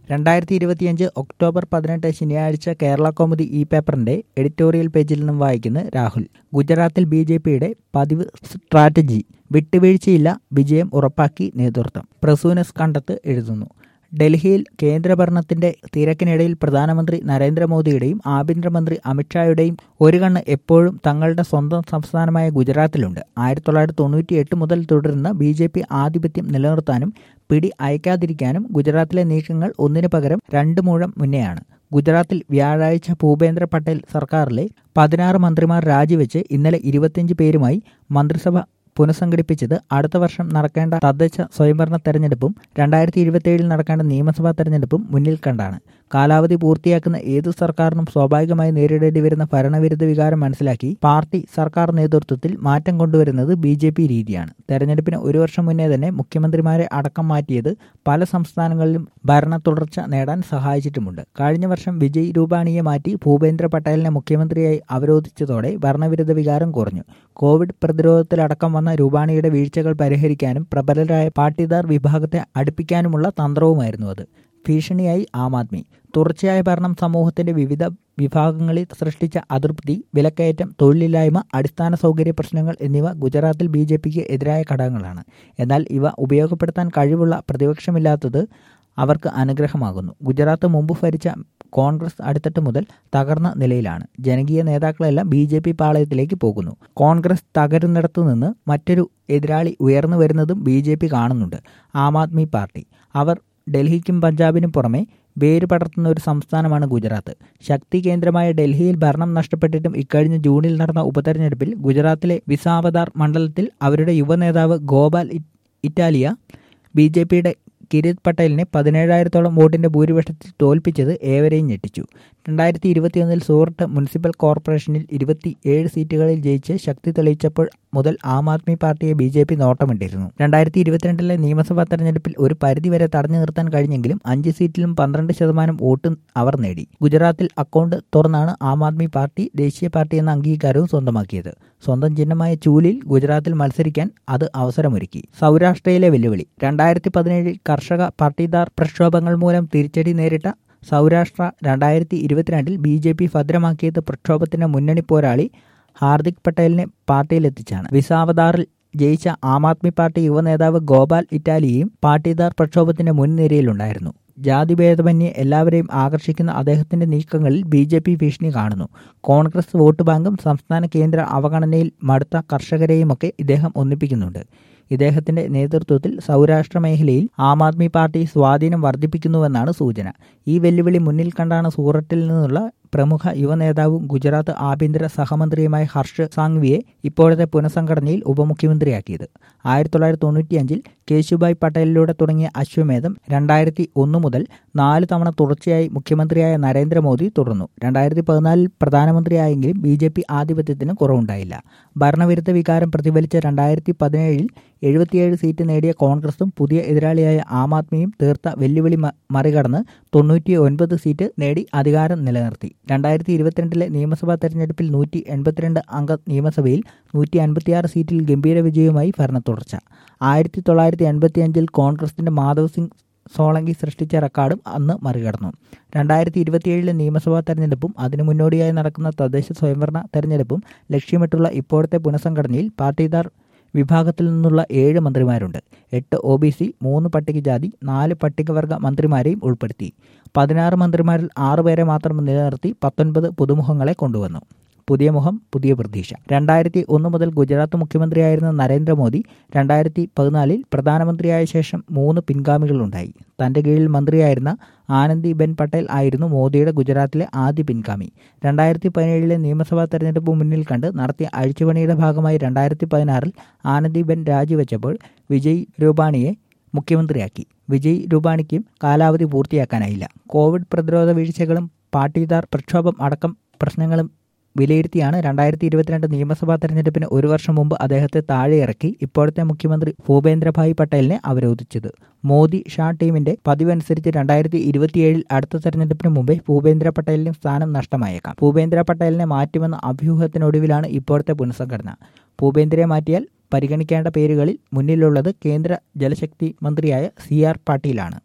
രണ്ടായിരത്തി ഇരുപത്തിയഞ്ച് ഒക്ടോബർ പതിനെട്ട് ശനിയാഴ്ച കേരള കൗമുദി ഇ പേപ്പറിന്റെ എഡിറ്റോറിയൽ പേജിൽ നിന്നും വായിക്കുന്ന രാഹുൽ ഗുജറാത്തിൽ ബി ജെ പിയുടെ പതിവ് സ്ട്രാറ്റജി വിട്ടുവീഴ്ചയില്ല വിജയം ഉറപ്പാക്കി നേതൃത്വം പ്രസൂനസ് കണ്ടത്ത് എഴുതുന്നു ഡൽഹിയിൽ കേന്ദ്രഭരണത്തിന്റെ തിരക്കിനിടയിൽ പ്രധാനമന്ത്രി നരേന്ദ്രമോദിയുടെയും ആഭ്യന്തരമന്ത്രി അമിത്ഷായുടെയും ഒരു കണ്ണ് എപ്പോഴും തങ്ങളുടെ സ്വന്തം സംസ്ഥാനമായ ഗുജറാത്തിലുണ്ട് ആയിരത്തി തൊള്ളായിരത്തി തൊണ്ണൂറ്റി എട്ട് മുതൽ തുടരുന്ന ബി ജെ പി ആധിപത്യം നിലനിർത്താനും പിടി അയക്കാതിരിക്കാനും ഗുജറാത്തിലെ നീക്കങ്ങൾ ഒന്നിനു പകരം രണ്ട് മൂഴം മുന്നെയാണ് ഗുജറാത്തിൽ വ്യാഴാഴ്ച ഭൂപേന്ദ്ര പട്ടേൽ സർക്കാരിലെ പതിനാറ് മന്ത്രിമാർ രാജിവെച്ച് ഇന്നലെ ഇരുപത്തിയഞ്ച് പേരുമായി മന്ത്രിസഭ പുനഃസംഘടിപ്പിച്ചത് അടുത്ത വർഷം നടക്കേണ്ട തദ്ദേശ സ്വയംഭരണ തെരഞ്ഞെടുപ്പും രണ്ടായിരത്തി ഇരുപത്തിയേഴിൽ നടക്കേണ്ട നിയമസഭാ തെരഞ്ഞെടുപ്പും മുന്നിൽ കണ്ടാണ് കാലാവധി പൂർത്തിയാക്കുന്ന ഏതു സർക്കാരിനും സ്വാഭാവികമായി നേരിടേണ്ടി വരുന്ന ഭരണവിരുദ്ധ വികാരം മനസ്സിലാക്കി പാർട്ടി സർക്കാർ നേതൃത്വത്തിൽ മാറ്റം കൊണ്ടുവരുന്നത് ബി ജെ പി രീതിയാണ് തെരഞ്ഞെടുപ്പിന് ഒരു വർഷം മുന്നേ തന്നെ മുഖ്യമന്ത്രിമാരെ അടക്കം മാറ്റിയത് പല സംസ്ഥാനങ്ങളിലും ഭരണ തുടർച്ച നേടാൻ സഹായിച്ചിട്ടുമുണ്ട് കഴിഞ്ഞ വർഷം വിജയ് രൂപാണിയെ മാറ്റി ഭൂപേന്ദ്ര പട്ടേലിനെ മുഖ്യമന്ത്രിയായി അവരോധിച്ചതോടെ ഭരണവിരുദ്ധ വികാരം കുറഞ്ഞു കോവിഡ് പ്രതിരോധത്തിലടക്കം വന്ന രൂപാണിയുടെ വീഴ്ചകൾ പരിഹരിക്കാനും പ്രബലരായ പാട്ടിദാർ വിഭാഗത്തെ അടുപ്പിക്കാനുമുള്ള തന്ത്രവുമായിരുന്നു അത് ഭീഷണിയായി ആം ആദ്മി തുടർച്ചയായ ഭരണം സമൂഹത്തിന്റെ വിവിധ വിഭാഗങ്ങളിൽ സൃഷ്ടിച്ച അതൃപ്തി വിലക്കയറ്റം തൊഴിലില്ലായ്മ അടിസ്ഥാന സൗകര്യ പ്രശ്നങ്ങൾ എന്നിവ ഗുജറാത്തിൽ ബി ജെ പിക്ക് എതിരായ ഘടകങ്ങളാണ് എന്നാൽ ഇവ ഉപയോഗപ്പെടുത്താൻ കഴിവുള്ള പ്രതിപക്ഷമില്ലാത്തത് അവർക്ക് അനുഗ്രഹമാകുന്നു ഗുജറാത്ത് മുമ്പ് ഭരിച്ച കോൺഗ്രസ് അടുത്തിട്ട് മുതൽ തകർന്ന നിലയിലാണ് ജനകീയ നേതാക്കളെല്ലാം ബി ജെ പി പാളയത്തിലേക്ക് പോകുന്നു കോൺഗ്രസ് തകരുന്നിടത്തു നിന്ന് മറ്റൊരു എതിരാളി ഉയർന്നു വരുന്നതും ബി ജെ പി കാണുന്നുണ്ട് ആം ആദ്മി പാർട്ടി അവർ ഡൽഹിക്കും പഞ്ചാബിനും പുറമെ വേര് പടർത്തുന്ന ഒരു സംസ്ഥാനമാണ് ഗുജറാത്ത് ശക്തി കേന്ദ്രമായ ഡൽഹിയിൽ ഭരണം നഷ്ടപ്പെട്ടിട്ടും ഇക്കഴിഞ്ഞ ജൂണിൽ നടന്ന ഉപതെരഞ്ഞെടുപ്പിൽ ഗുജറാത്തിലെ വിസാവദാർ മണ്ഡലത്തിൽ അവരുടെ യുവനേതാവ് ഗോപാൽ ഇറ്റാലിയ ബി ജെ പിയുടെ കിരീത് പട്ടേലിനെ പതിനേഴായിരത്തോളം വോട്ടിന്റെ ഭൂരിപക്ഷത്തിൽ തോൽപ്പിച്ചത് ഏവരെയും ഞെട്ടിച്ചു രണ്ടായിരത്തി ഇരുപത്തിയൊന്നിൽ സൂറത്ത് മുനിസിപ്പൽ കോർപ്പറേഷനിൽ ഇരുപത്തി ഏഴ് സീറ്റുകളിൽ ജയിച്ച് ശക്തി തെളിയിച്ചപ്പോൾ മുതൽ ആം ആദ്മി പാർട്ടിയെ ബി ജെ പി നോട്ടമിട്ടിരുന്നു രണ്ടായിരത്തി ഇരുപത്തിരണ്ടിലെ നിയമസഭാ തെരഞ്ഞെടുപ്പിൽ ഒരു പരിധിവരെ തടഞ്ഞു നിർത്താൻ കഴിഞ്ഞെങ്കിലും അഞ്ച് സീറ്റിലും പന്ത്രണ്ട് ശതമാനം വോട്ട് അവർ നേടി ഗുജറാത്തിൽ അക്കൗണ്ട് തുറന്നാണ് ആം ആദ്മി പാർട്ടി ദേശീയ പാർട്ടി എന്ന അംഗീകാരവും സ്വന്തമാക്കിയത് സ്വന്തം ചിഹ്നമായ ചൂലിൽ ഗുജറാത്തിൽ മത്സരിക്കാൻ അത് അവസരമൊരുക്കി സൗരാഷ്ട്രയിലെ വെല്ലുവിളി രണ്ടായിരത്തി പതിനേഴിൽ കർഷക പാർട്ടിദാർ പ്രക്ഷോഭങ്ങൾ മൂലം തിരിച്ചടി നേരിട്ട സൗരാഷ്ട്ര രണ്ടായിരത്തി ഇരുപത്തിരണ്ടിൽ ബി ജെ പി ഭദ്രമാക്കിയത് പ്രക്ഷോഭത്തിന്റെ മുന്നണി പോരാളി ഹാർദിക് പട്ടേലിനെ പാർട്ടിയിലെത്തിച്ചാണ് വിസാവദാറിൽ ജയിച്ച ആം ആദ്മി പാർട്ടി യുവനേതാവ് ഗോപാൽ ഇറ്റാലിയും പാർട്ടിദാർ പ്രക്ഷോഭത്തിന്റെ മുൻനിരയിലുണ്ടായിരുന്നു ജാതിഭേദമന്യേ എല്ലാവരെയും ആകർഷിക്കുന്ന അദ്ദേഹത്തിന്റെ നീക്കങ്ങളിൽ ബി ജെ പി ഭീഷണി കാണുന്നു കോൺഗ്രസ് വോട്ട് ബാങ്കും സംസ്ഥാന കേന്ദ്ര അവഗണനയിൽ മടുത്ത കർഷകരെയുമൊക്കെ ഇദ്ദേഹം ഒന്നിപ്പിക്കുന്നുണ്ട് ഇദ്ദേഹത്തിന്റെ നേതൃത്വത്തിൽ സൗരാഷ്ട്ര മേഖലയിൽ ആം ആദ്മി പാർട്ടി സ്വാധീനം വർദ്ധിപ്പിക്കുന്നുവെന്നാണ് സൂചന ഈ വെല്ലുവിളി മുന്നിൽ കണ്ടാണ് സൂറത്തിൽ നിന്നുള്ള പ്രമുഖ യുവനേതാവും ഗുജറാത്ത് ആഭ്യന്തര സഹമന്ത്രിയുമായ ഹർഷ് സാങ്വിയെ ഇപ്പോഴത്തെ പുനഃസംഘടനയിൽ ഉപമുഖ്യമന്ത്രിയാക്കിയത് ആയിരത്തി തൊള്ളായിരത്തി തൊണ്ണൂറ്റിയഞ്ചിൽ കേശുഭായ് പട്ടേലിലൂടെ തുടങ്ങിയ അശ്വമേധം രണ്ടായിരത്തി ഒന്ന് മുതൽ നാല് തവണ തുടർച്ചയായി മുഖ്യമന്ത്രിയായ നരേന്ദ്രമോദി തുടർന്നു രണ്ടായിരത്തി പതിനാലിൽ പ്രധാനമന്ത്രിയായെങ്കിലും ബി ജെ പി ആധിപത്യത്തിന് കുറവുണ്ടായില്ല ഭരണവിരുദ്ധ വികാരം പ്രതിഫലിച്ച രണ്ടായിരത്തി പതിനേഴിൽ എഴുപത്തിയേഴ് സീറ്റ് നേടിയ കോൺഗ്രസും പുതിയ എതിരാളിയായ ആം ആദ്മിയും തീർത്ത വെല്ലുവിളി മറികടന്ന് തൊണ്ണൂറ്റി ഒൻപത് സീറ്റ് നേടി അധികാരം നിലനിർത്തി രണ്ടായിരത്തി ഇരുപത്തിരണ്ടിലെ നിയമസഭാ തെരഞ്ഞെടുപ്പിൽ നൂറ്റി എൺപത്തിരണ്ട് അംഗ നിയമസഭയിൽ നൂറ്റി അൻപത്തിയാറ് സീറ്റിൽ ഗംഭീര വിജയവുമായി ഭരണത്തുടർച്ച ആയിരത്തി തൊള്ളായിരത്തി എൺപത്തി അഞ്ചിൽ കോൺഗ്രസിന്റെ മാധവ് സിംഗ് സോളങ്കി സൃഷ്ടിച്ച റെക്കോർഡും അന്ന് മറികടന്നു രണ്ടായിരത്തി ഇരുപത്തിയേഴിലെ നിയമസഭാ തെരഞ്ഞെടുപ്പും അതിനു മുന്നോടിയായി നടക്കുന്ന തദ്ദേശ സ്വയംഭരണ തെരഞ്ഞെടുപ്പും ലക്ഷ്യമിട്ടുള്ള ഇപ്പോഴത്തെ പുനഃസംഘടനയിൽ പാർട്ടിദാർ വിഭാഗത്തിൽ നിന്നുള്ള ഏഴ് മന്ത്രിമാരുണ്ട് എട്ട് ഒ ബി സി മൂന്ന് പട്ടികജാതി നാല് പട്ടികവർഗ മന്ത്രിമാരെയും ഉൾപ്പെടുത്തി പതിനാറ് മന്ത്രിമാരിൽ ആറുപേരെ മാത്രം നിലനിർത്തി പത്തൊൻപത് പുതുമുഖങ്ങളെ കൊണ്ടുവന്നു പുതിയ മുഖം പുതിയ പ്രതീക്ഷ രണ്ടായിരത്തി ഒന്ന് മുതൽ ഗുജറാത്ത് മുഖ്യമന്ത്രിയായിരുന്ന നരേന്ദ്രമോദി രണ്ടായിരത്തി പതിനാലിൽ പ്രധാനമന്ത്രിയായ ശേഷം മൂന്ന് പിൻഗാമികളുണ്ടായി തന്റെ കീഴിൽ മന്ത്രിയായിരുന്ന ആനന്ദി ബെൻ പട്ടേൽ ആയിരുന്നു മോദിയുടെ ഗുജറാത്തിലെ ആദ്യ പിൻഗാമി രണ്ടായിരത്തി പതിനേഴിലെ നിയമസഭാ തെരഞ്ഞെടുപ്പ് മുന്നിൽ കണ്ട് നടത്തിയ അഴിച്ചുപണിയുടെ ഭാഗമായി രണ്ടായിരത്തി പതിനാറിൽ ആനന്ദി ബെൻ രാജിവെച്ചപ്പോൾ വിജയ് രൂപാണിയെ മുഖ്യമന്ത്രിയാക്കി വിജയ് രൂപാണിക്കും കാലാവധി പൂർത്തിയാക്കാനായില്ല കോവിഡ് പ്രതിരോധ വീഴ്ചകളും പാട്ടീദാർ പ്രക്ഷോഭം അടക്കം പ്രശ്നങ്ങളും വിലയിരുത്തിയാണ് രണ്ടായിരത്തി ഇരുപത്തിരണ്ട് നിയമസഭാ തെരഞ്ഞെടുപ്പിന് ഒരു വർഷം മുമ്പ് അദ്ദേഹത്തെ താഴെയിറക്കി ഇപ്പോഴത്തെ മുഖ്യമന്ത്രി ഭൂപേന്ദ്രഭായ് പട്ടേലിനെ അവരോധിച്ചത് മോദി ഷാ ടീമിന്റെ പതിവനുസരിച്ച് രണ്ടായിരത്തി ഇരുപത്തിയേഴിൽ അടുത്ത തെരഞ്ഞെടുപ്പിന് മുമ്പേ ഭൂപേന്ദ്ര പട്ടേലിന് സ്ഥാനം നഷ്ടമായേക്കാം ഭൂപേന്ദ്ര പട്ടേലിനെ മാറ്റുമെന്ന അഭ്യൂഹത്തിനൊടുവിലാണ് ഇപ്പോഴത്തെ പുനഃസംഘടന ഭൂപേന്ദ്രയെ മാറ്റിയാൽ പരിഗണിക്കേണ്ട പേരുകളിൽ മുന്നിലുള്ളത് കേന്ദ്ര ജലശക്തി മന്ത്രിയായ സി ആർ പാട്ടീലാണ്